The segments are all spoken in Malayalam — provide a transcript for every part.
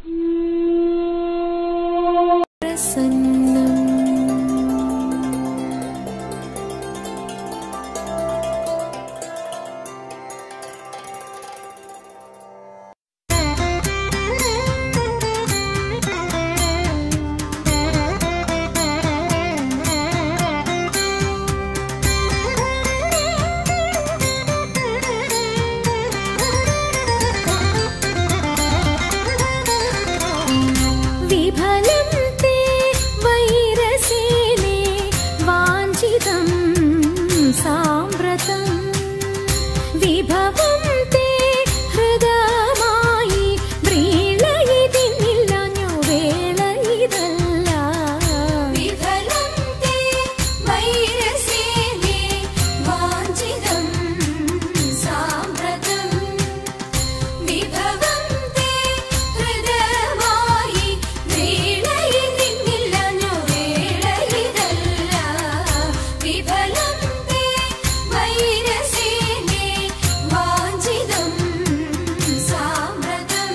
വിഫലം തേ വൈരസേനേ വാഞ്ചിതം സാമ്പ്രതം വിഭവം തേ ഹൃദമായി വ്രീളയിതിന്നില്ലഞ്ഞു വേള ഇതല്ല വിഫലം തേ വൈരസേനേ വാഞ്ചിതം സാമ്പ്രതം വിഭവം തേ ഹൃദയമായി വേളയിതിന്നില്ലഞ്ഞു വേളയിതല്ല വിഫലം തേ വൈരസേനേ വാഞ്ചിതം സാമ്പ്രതം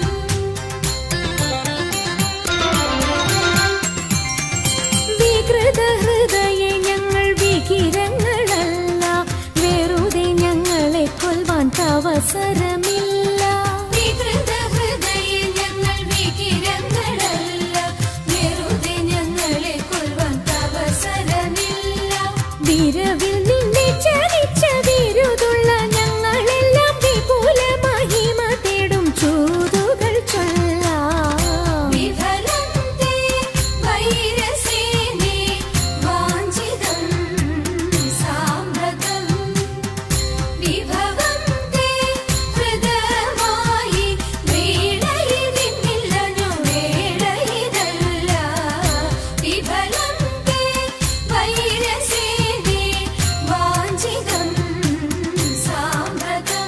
വികൃത ഹൃദയ ഞങ്ങൾ വികിരങ്ങളല്ല വെറുതെ ഞങ്ങളെ കൊൽവാൻ അവസരമില്ല വികൃത ഹൃദയ ഞങ്ങൾ വികിരങ്ങളല്ല വെറുതെ ഞങ്ങളെ കൊൽവാൻ അവസരമില്ല വിരവിൽ നിന്നെ ചലിച്ച വിരുതുള്ള ഞങ്ങളെല്ലാം വിപുല മഹിമ തേടും ചൂതുകൾ ചൊല്ലാം വിഫലം തേ വൈരസേനേ വാഞ്ചിതം സാമ്പ്രതം വിഭവം തേ ഹൃദയമായി വേളയിതിന്നില്ലഞ്ഞു വേളയിതല്ല വിഫലം തേ വൈരസേനേ വാഞ്ചിതം സാമ്പ്രതം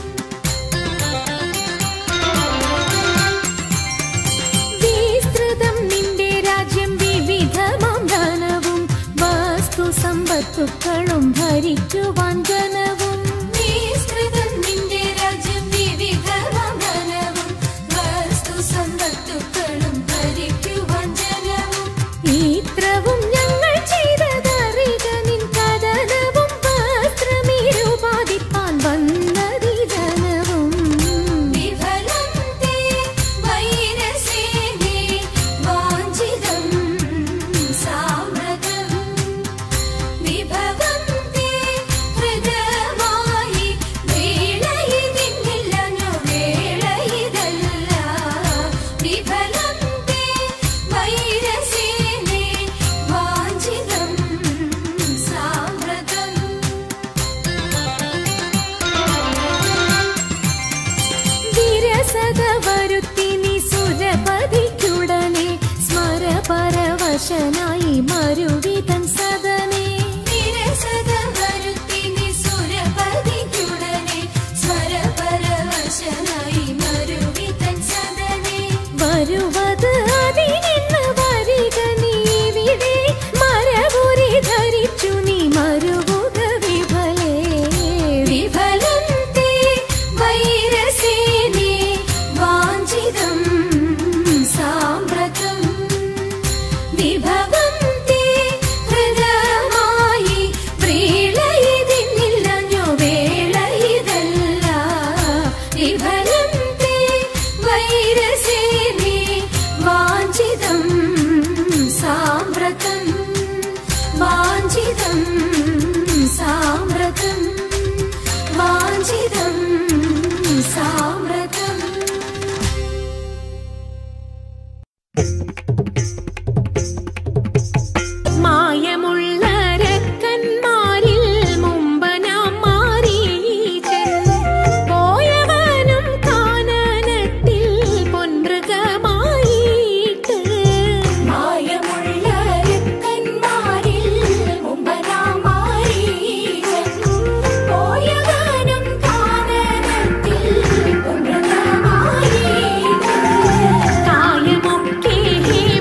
വിസ്തൃതം നിന്റെ രാജ്യം വിവിധമാം ധനവും വസ്തു സമ്പത്തുക്കളും ഭരിക്കുവാൻ ജനവും വിസ്തൃതം നിന്റെ രാജ്യം വിവിധമാം ധനവും വസ്തു സമ്പത്തുക്കളും ഭരിക്കുവാൻ ജനവും ഇത്രവും ഞങ്ങൾ ചെയ്തതറിക നിൻ കഥനവും വസ്ത്രമിരുപാതിപ്പാൻ വന്നതി ജനവും വിഫലം തേ വൈരസേനേ വാഞ്ചിതം സാമ്രതം വിഭവം തേ ഹൃദയമായി വേളയിതിന്നില്ലഞ്ഞു വേളയിതല്ല വിഫലം തേ വൈരസേനേ വാഞ്ചിതം സാമ്രതം വിരസത വരുത്തി നീ സുരപതിക്കുടനെ സ്മരപരവശനായി മരുവിതൻ സദനേ വിരസത വരുത്തി നിസുരപതിക്കുടനെ സ്വരപരവശനായി മരുവിതൻ സദനേ വരുവത് അതിനിന്ന് വരിക നീ ഇവിടെ മരവുരി ധരിച്ചു നീ മരുവുക വിഫലേ വിഫലം തേ വൈരസേനേ വാഞ്ചിതം സാമ്പ്രതം വിഭവം തേ ഹൃദയമായി വ്രീളയിതിന്നില്ലഞ്ഞു വേളയിതല്ല വിഫലം തേ വൈരസേനേ വാഞ്ചിതം സാമ്പ്രതം വാഞ്ചിതം സാമ്പ്രതം വാഞ്ചിതം സാമ്പ്രതം മായമുള്ള രക്കന്മാരിൽ മുമ്പനാം മാരീചൻ പോയവനും കാനനത്തിൽ പൊൻമൃഗമായിട്ട് മായമുള്ള രക്കന്മാരിൽ മുമ്പനാമായി പോയവനും കാനനത്തിൽ പുനരമായി കായമൊക്കെ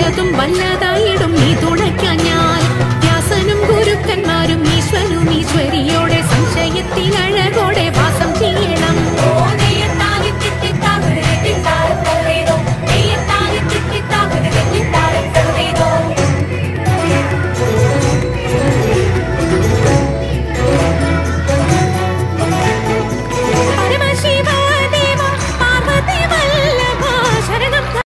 വല്ലതും വല്ലതായിടും നീ തുണയ്ക്കാൻ ഞാൻ വ്യാസനും ഗുരുക്കന്മാരും ഈശ്വനും ഈശ്വരിയോടെ സംശയത്തിലഴ